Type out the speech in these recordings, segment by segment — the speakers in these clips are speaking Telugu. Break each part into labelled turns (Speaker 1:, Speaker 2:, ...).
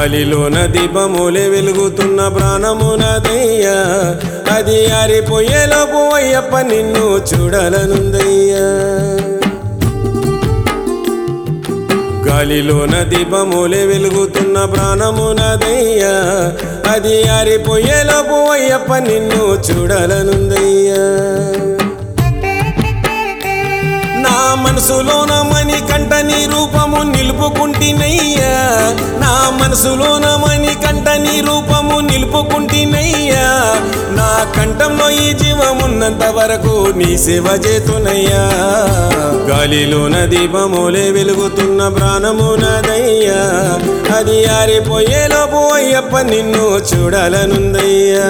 Speaker 1: గాలిలోన దీపములే వెలుగుతున్న ప్రాణమునదయ్యా అది ఆరిపోయేలోపు అయ్యప్ప నిన్ను చూడాలనుందయ్యా గాలిలోన దీపములే వెలుగుతున్న ప్రాణమునదయ్యా అది ఆరిపోయేలోపు అయ్యప్ప నిన్ను చూడాలనుందయ్యా నా మనసులోన మణి కంట నీ రూపము నిలుపుకుంటినయ్యా నా మనసులోన మణి కంట నీ రూపము నిలుపుకుంటినయ్యా నా కంఠంలో ఈ జీవమున్నంత వరకు నీ సేవ చేతునయ్యా గాలిలోన దీపములే వెలుగుతున్న ప్రాణమునదయ్యా అది ఆరిపోయేలోపు అయ్యప్ప నిన్ను చూడాలనుందయ్యా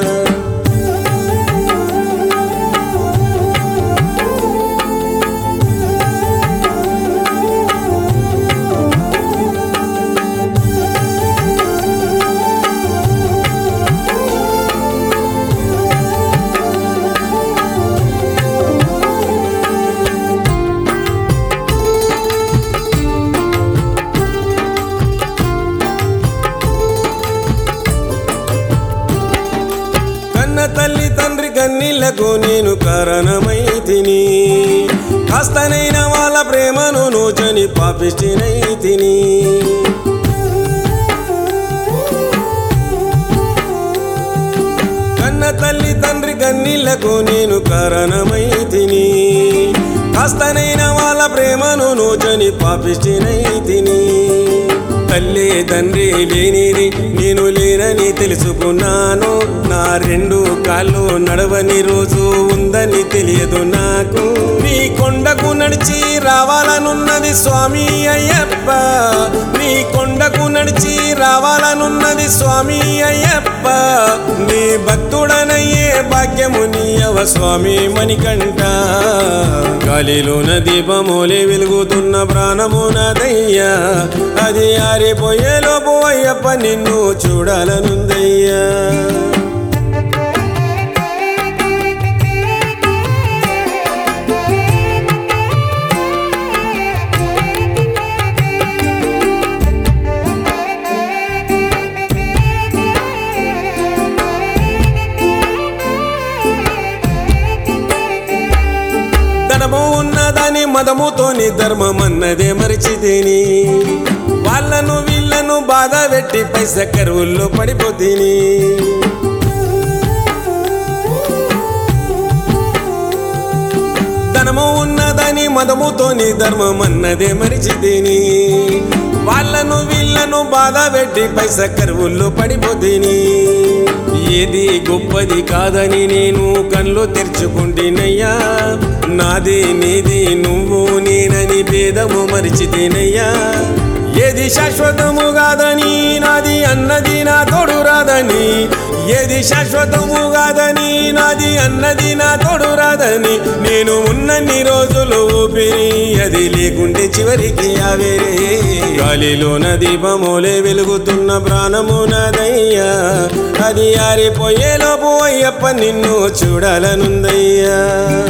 Speaker 1: కన్న తల్లి తండ్రి కన్నీళ్లకు నేను కారణమై తిని కాస్తనైన వాళ్ళ ప్రేమను నోచని పాపిష్టినై తిని కన్న తల్లి తండ్రి కన్నీళ్లకు నేను కారణమై తిని కాస్తనైన వాళ్ళ ప్రేమను నోచని పాపిష్టినై తిని తల్లి తండ్రి లేనిది నేను లేనని తెలుసుకున్నాను నా రెండు కాళ్ళు నడవని రోజు ఉందని తెలియదు నాకు నీ కొండకు నడిచి రావాలనున్నది స్వామి అయ్యప్ప నీ కొండకు నడిచి రావాలనున్నది స్వామి అయ్యప్ప నీ భక్తుడనయ్యే భాగ్యము నీయవ స్వామి మణికంఠ గాలిలోన దీపమోలే వెలుగుతున్న ప్రాణమునదయ్యా అది ఆరిపోయేలోపు అయ్యప్ప నిన్ను చూడాలనుందయ్యా ధనము ఉన్నదని మదముతోని ధర్మం అన్నదే మరిచితేని వాళ్ళను వీళ్ళను బాధ పెట్టి పైస కరువుల్లో పడిపోతీని ధనము ఉన్నదని మదముతోని ధర్మం అన్నదే మరిచితేని వాళ్ళను వీళ్ళను బాధ పెట్టి పైస కరువుల్లో పడిపోతేని ఏది గొప్పది కాదని నేను కళ్ళు తెరుచుకుంటేనయ్యా నాది నీది నువ్వు నేనని భేదము మరిచితేనయ్యా ఏది శాశ్వతము కాదని నాది అన్నది నా తోడు రాదని ఏది శాశ్వతము కాదని నాది అన్నది నా తోడు రాదని నేను ఉన్నన్ని రోజులు ఊపిరి అది లేకుంటే చివరికి ఆవేరే గాలిలోన దీపమోలే వెలుగుతున్న ప్రాణమునదయ్యా అది ఆరిపోయేలోపు అయ్యప్ప నిన్ను చూడాలనుందయ్యా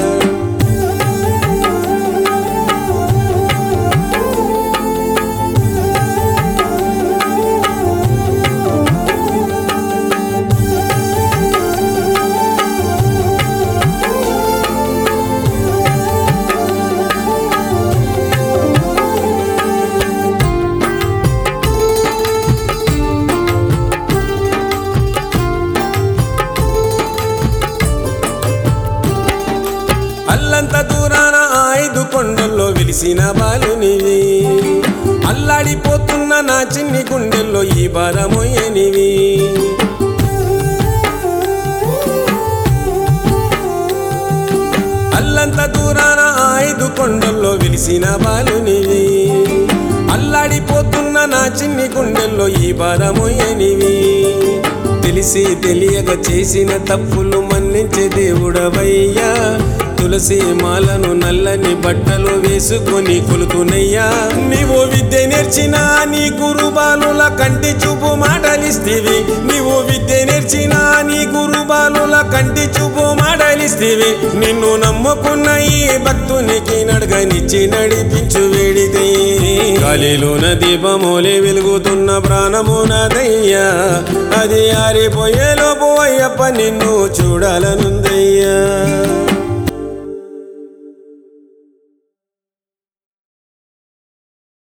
Speaker 1: అల్లంత దూరాన ఆ ఐదు కొండల్లో వెలిసిన బాలునివి అల్లాడిపోతున్న నా చిన్ని గుండెల్లో ఈ భారమోయనివి అల్లంత దూరాన ఆ ఐదు కొండల్లో వెలిసిన బాలునివి అల్లాడిపోతున్న నా చిన్ని గుండెల్లో ఈ భారమోయనివి తెలిసి తెలియక చేసిన తప్పులు మన్నించే దేవుడవయ్యా తులసి మాలను నల్లని బట్టలు వేసుకొని కొలుతునయ్యా నీవు విద్య నేర్చిన నీ గురు బాలుల కంటి చూపు మాటలిస్తేవి నీవు విద్య నేర్చిన నీ గురు బాలుల కంటి చూపు మాటలిస్తేవి నిన్ను నమ్ముకున్న ఈ భక్తునికి నడగనిచ్చి నడిపించు వేడితే గాలిలోన దీపమోలే వెలుగుతున్న ప్రాణము నాదయ్యా అది ఆరిపోయే లోపు అయ్యప్ప నిన్ను చూడాలనుందయ్యా